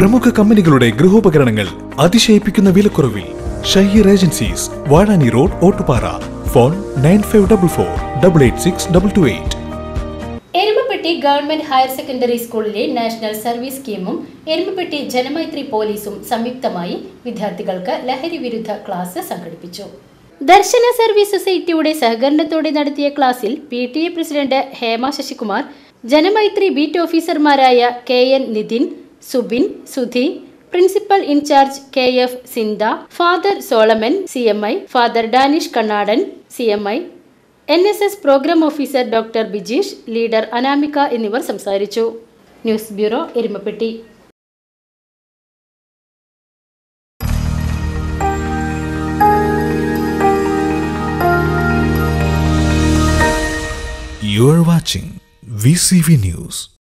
പ്രമുഖ കമ്പനികളുടെ ഗൃഹോപകരണങ്ങൾ അതിശയിപ്പിക്കുന്ന വിലക്കുറവിൽ Shaheer agencies Vazhani road Ottupara phone nine five double four double eight six double two eight Erumapetty government higher secondary സ്കൂളിലെ നാഷണൽ സർവീസ് സ്കീമും എരുമപ്പെട്ടി ജനമൈത്രി പോലീസും സംയുക്തമായി വിദ്യാർത്ഥികൾക്ക് ലഹരി വിരുദ്ധ ക്ലാസ് സംഘടിപ്പിച്ചു ദർശന സർവീസ് സൊസൈറ്റിയുടെ സഹകരണത്തോടെ നടത്തിയ ക്ലാസ്സിൽ P T A president Hema Sasikumar Janamaithri beat ഓഫീസർമാരായ K N Nithin Subin Sudhi principal in charge K F Sinda father Solomon C M I father Danish Kannadan C M I N S S programme officer doctor Bijeesh leader Anamika എന്നിവർ സംസാരിച്ചു news bureau Erumapetty You are watching VCV News.